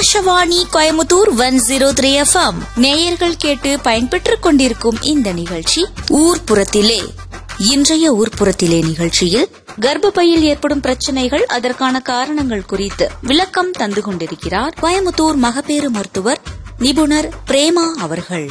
Akashvani Coimbatore one zero three FM நேயர்கள் கேட்டு பயன்பெற்றுக் கொண்டிருக்கும் இந்த நிகழ்ச்சி ஊர்ப்புறத்திலே இன்றைய ஊர்ப்புறத்திலே நிகழ்ச்சியில் கர்ப்பப்பையில் ஏற்படும் பிரச்சனைகள் அதற்கான காரணங்கள் குறித்து விளக்கம் தந்து கொண்டிருக்கிறார் கோயமுத்தூர் மகப்பேறு மருத்துவர் நிபுணர் பிரேமா அவர்கள்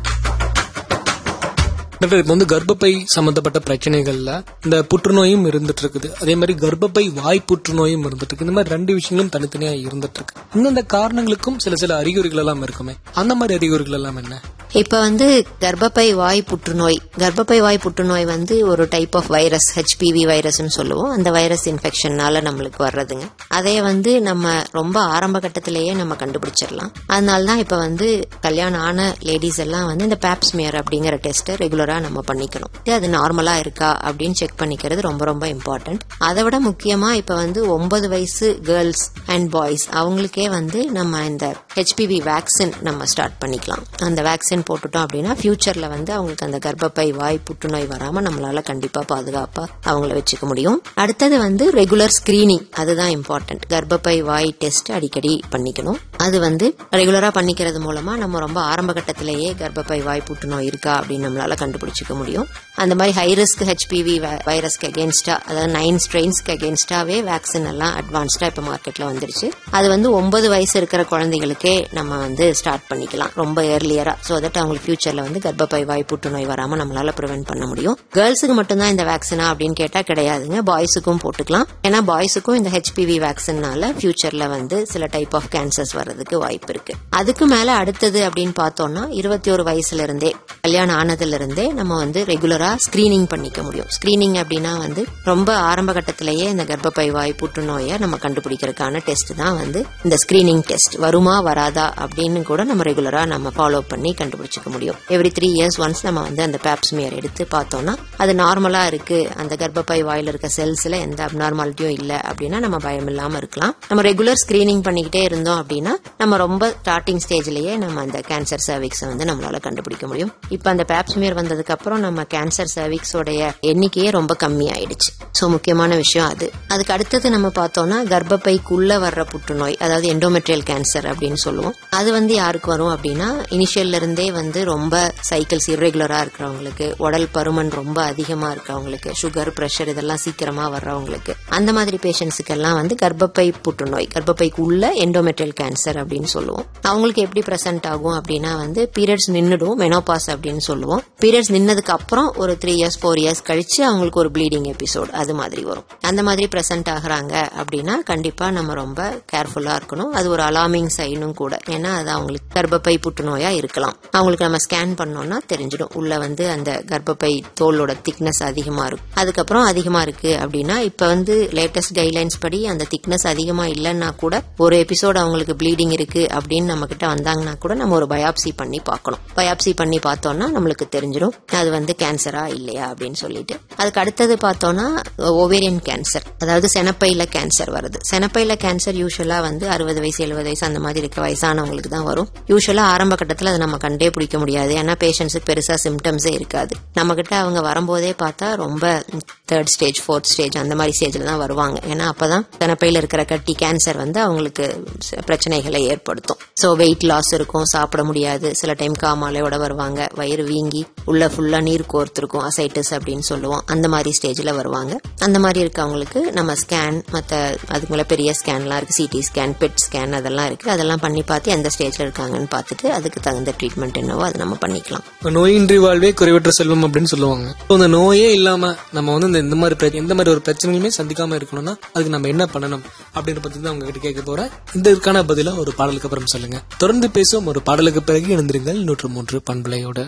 டாக்டர் இப்போ வந்து கர்ப்பப்பை சம்பந்தப்பட்ட பிரச்சனைகள்ல இந்த புற்றுநோயும் இருந்துட்டு இருக்குது அதே மாதிரி கர்ப்பப்பை வாய் புற்றுநோயும் இருந்துட்டு இருக்கு இந்த மாதிரி ரெண்டு விஷயங்களும் தனித்தனியா இருந்துட்டு இருக்கு இந்தந்த காரணங்களுக்கும் சில சில அறிகுறிகள் எல்லாம் இருக்குமே அந்த மாதிரி அறிகுறிகள் எல்லாம் என்ன இப்ப வந்து கர்ப்பப்பை வாய் புற்றுநோய் கர்ப்பப்பை வாய் புற்றுநோய் வந்து ஒரு டைப் ஆஃப் வைரஸ் ஹெச்பிவி வைரஸ்னு சொல்லுவோம் அந்த வைரஸ் இன்ஃபெக்ஷன்னால நம்மளுக்கு வர்றதுங்க அதே வந்து நம்ம ரொம்ப ஆரம்ப கட்டத்திலேயே நம்ம கண்டுபிடிச்சிடலாம் அதனால தான் இப்ப வந்து கல்யாணம் ஆன லேடிஸ் எல்லாம் வந்து இந்த பேப்ஸ்மியர் அப்படிங்கிற டெஸ்ட்டை ரெகுலரா நம்ம பண்ணிக்கணும் இது அது நார்மலா இருக்கா அப்படின்னு செக் பண்ணிக்கிறது ரொம்ப ரொம்ப இம்பார்ட்டன்ட் அதை விட முக்கியமா இப்ப வந்து ஒன்பது வயசு கேர்ள்ஸ் அண்ட் பாய்ஸ் அவங்களுக்கே வந்து நம்ம இந்த ஹெச்பிவி வேக்சின் நம்ம ஸ்டார்ட் பண்ணிக்கலாம் அந்த வேக்சின் போட்டுட்டோம் அப்படின்னா ஃபியூச்சர்ல வந்து அவங்களுக்கு அந்த கர்ப்பப்பை வாய் புற்றுநோய் வராம நம்மளால கண்டிப்பா பாதுகாப்பா அவங்கள வச்சுக்க முடியும் அடுத்தது வந்து ரெகுலர் ஸ்கிரீனிங் அதுதான் இம்பார்ட்டன்ட் கர்ப்பப்பை வாய் டெஸ்ட் அடிக்கடி பண்ணிக்கணும் அது வந்து ரெகுலரா பண்ணிக்கிறது மூலமா நம்ம ரொம்ப ஆரம்ப கட்டத்திலேயே கர்ப்பப்பை வாய் புற்றுநோய் இருக்கா அப்படின்னு நம்மளால கண்டுபிடிச்சிக்க முடியும் அந்த மாதிரி ஹை ரிஸ்க் ஹெச்பிவி வைரஸ்க்கு அகேன்ஸ்டா அதாவது நைன் ஸ்ட்ரெயின்ஸ்க்கு அகேன்ஸ்டாவே வேக்சின் எல்லாம் அட்வான்ஸ்டா இப்ப மார்க்கெட்ல வந்துருச்சு அது வந்து ஒன்பது வயசு இருக்கிற குழந்தைகளுக்கே நம்ம வந்து ஸ்டார்ட் பண்ணிக்கலாம் ரொம்ப ஏர்லியரா சோ தட் அவங்களுக்கு ஃபியூச்சர்ல வந்து கர்ப்பப்பை வாய் புற்றுநோய் வராம நம்மளால ப்ரிவென்ட் பண்ண முடியும் கேர்ள்ஸுக்கு மட்டும்தான் இந்த வேக்சினா அப்படின்னு கேட்டா கிடையாதுங்க பாய்ஸுக்கும் போட்டுக்கலாம் ஏன்னா பாய்ஸுக்கும் இந்த ஹெச்பிவி வேக்சின்னால ஃபியூச்சர்ல வந்து சில டைப் ஆஃப் கேன்சர்ஸ் வர்றதுக்கு வாய்ப்பு இருக்கு அதுக்கு மேல அடுத்தது அப்படின்னு பார்த்தோம்னா இருபத்தி ஒரு வயசுல இருந்தே கல்யாணம் ஆனதுல இருந்தே நம்ம வந்து ரெகுலரா ஸ்கிரீனிங் பண்ணிக்க முடியும் ஸ்கிரீனிங் அப்படின்னா வந்து ரொம்ப ஆரம்ப கட்டத்திலேயே இந்த கர்ப்பப்பை வாய் புற்றுநோயை நம்ம கண்டுபிடிக்கிறதுக்கான டெஸ்ட் தான் வந்து இந்த ஸ்கிரீனிங் டெஸ்ட் வருமா வராதா அப்படின்னு கூட நம்ம ரெகுலரா நம்ம ஃபாலோ பண்ணி கண்டுபிடிச்சிக்க முடியும் எவ்ரி த்ரீ இயர்ஸ் ஒன்ஸ் நம்ம வந்து அந்த பேப்ஸ்மியர் எடுத்து பார்த்தோம்னா அது நார்மலா இருக்கு அந்த கர்ப்பப்பை வாயில இருக்க செல்ஸ்ல எந்த அப்நார்மாலிட்டியும் இல்ல அப்படின்னா நம்ம பயம் இல்லாம இருக்கலாம் நம்ம ரெகுலர் ஸ்கிரீனிங் பண்ணிக்கிட்டே இருந்தோம் அப்படின்னா நம்ம ரொம்ப ஸ்டார்டிங் ஸ்டேஜ்லயே நம்ம அந்த கேன்சர் சர்விக்ஸ் வந்து நம்மளால கண்டுபிடிக்க முடியும் இப்ப அந்த பேப்ஸ்மியர் வந்ததுக்கு அப்புறம் நம்ம கேன்சர் சர்விக்ஸோடைய எண்ணிக்கையே ரொம்ப கம்மி ஆயிடுச்சு சோ முக்கியமான விஷயம் அது அதுக்கு அடுத்தது நம்ம பார்த்தோம்னா கர்ப்பப்பைக்குள்ள வர்ற புற்றுநோய் அதாவது எண்டோமெட்ரியல் கேன்சர் அப்படின்னு சொல்லுவோம் அது வந்து யாருக்கு வரும் அப்படின்னா இனிஷியல்ல இருந்தே வந்து ரொம்ப சைக்கிள்ஸ் இரெகுலரா இருக்கிறவங்களுக்கு உடல் பருமன் ரொம்ப அதிகமா இருக்கிறவங்களுக்கு சுகர் பிரஷர் இதெல்லாம் சீக்கிரமா வர்றவங்களுக்கு அந்த மாதிரி பேஷண்ட்ஸுக்கு எல்லாம் வந்து கர்ப்பப்பை புற்றுநோய் கர்ப்பப்பைக்கு உள்ள எண்டோமெட்ரியல் கேன்சர் அப்படின்னு சொல்லுவோம் அவங்களுக்கு எப்படி பிரசன்ட் ஆகும் அப்படின்னா வந்து பீரியட்ஸ் நின்னுடும் மெனோபாஸ் அப்படின்னு சொல்லுவோம் பீரியட்ஸ் நின்னதுக்கு அப்புறம் ஒரு த்ரீ இயர்ஸ் ஃபோர் இயர்ஸ் கழிச்சு அவங்களுக்கு ஒரு ப்ளீடிங் எபிசோட் அது மாதிரி வரும் அந்த மாதிரி பிரசன்ட் ஆகுறாங்க அப்படின்னா கண்டிப்பா நம்ம ரொம்ப கேர்ஃபுல்லா இருக்கணும் அது ஒரு அலார்மிங் சைனும் கூட ஏன்னா அது அவங்களுக்கு கர்ப்பப்பை புற்றுநோயா இருக்கலாம் அவங்களுக்கு நம்ம ஸ்கேன் பண்ணோம்னா தெரிஞ்சிடும் உள்ள வந்து அந்த கர்ப்பப்பை தோலோட திக்னஸ் அதிகமா இருக்கும் அதுக்கப்புறம் அதிகமா இருக்கு அப்படின்னா இப்ப வந்து லேட்டஸ்ட் கைட்லைன்ஸ் படி அந்த திக்னஸ் அதிகமா இல்லைன்னா கூட ஒரு எபிசோட் அவங்களுக்கு ப்ளீடிங் இருக்கு அப்படின்னு நம்ம கிட்ட வந்தாங்கன்னா கூட நம்ம ஒரு பயாப்சி பண்ணி பார்க்கணும் பயாப்சி பண்ணி பார்த்தோம்னா நம்மளுக்கு தெரிஞ்சிடும் அது வந்து கேன்சரா இல்லையா அப்படின்னு சொல்லிட்டு அதுக்கு அடுத்தது பார்த்தோம்னா ஓவேரியன் கேன்சர் அதாவது செனப்பையில கேன்சர் வருது செனப்பையில கேன்சர் யூஸ்வலா வந்து அறுபது வயசு எழுபது வயசு அந்த மாதிரி இருக்க வயசானவங்களுக்கு தான் வரும் யூஸ்வலா ஆரம்ப கட்டத்தில் அதை நம்ம கண்டே பிடிக்க முடியாது ஏன்னா பேஷண்ட்ஸுக்கு பெருசா சிம்டம்ஸே இருக்காது நம்ம கிட்ட அவங்க வரும்போதே பார்த்தா ரொம்ப தேர்ட் ஸ்டேஜ் ஃபோர்த் ஸ்டேஜ் அந்த மாதிரி ஸ்டேஜில் தான் வருவாங்க ஏன்னா அப்பதான் செனப்பையில இருக்கிற கட்டி கேன்சர் வந்து அவங்களுக்கு பிரச்சனைகளை ஏற்படுத்தும் ஸோ வெயிட் லாஸ் இருக்கும் சாப்பிட முடியாது சில டைம் காமாலையோட வருவாங்க வயிறு வீங்கி உள்ள ஃபுல்லா நீர் கோர்த்திருக்கும் அசைட்டிஸ் அப்படின்னு சொல்லுவோம் அந்த மாதிரி ஸ்டேஜ்ல வருவாங்க அந்த மாதிரி இருக்கவங்களுக்கு நம்ம ஸ்கேன் மற்ற அதுக்கு மேல பெரிய ஸ்கேன்லாம் இருக்கு சிடி ஸ்கேன் பெட் ஸ்கேன் அதெல்லாம் இருக்கு அதெல்லாம் பண்ணி பார்த்து எந்த ஸ்டேஜ்ல இருக்காங்கன்னு பார்த்துட்டு அதுக்கு தகுந்த ட்ரீட்மெண்ட் என்னவோ அதை நம்ம பண்ணிக்கலாம் நோயின்றி வாழ்வே குறைவற்ற செல்வம் அப்படின்னு சொல்லுவாங்க So, இந்த நோயே இல்லாம நம்ம வந்து இந்த- இந்த மாதிரி பிர- எந்த மாதிரி ஒரு பிரச்சனைகளுமே சந்திக்காம இருக்கணும்னா அதுக்கு நம்ம என்ன பண்ணணும் அப்படின்ற பத்தி தான் உங்ககிட்ட கேட்க போறேன் இதற்கான பதில ஒரு பாடலுக்கு அப்புறம் சொல்லுங்க தொடர்ந்து பேசும் ஒரு பாடலுக்கு பிறகு இணைந்திருங்கள் நூற்று மூன்று பண்புலையோட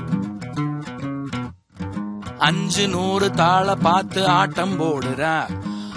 அஞ்சு நூறு தாள பார்த்து ஆட்டம் போடுறேன்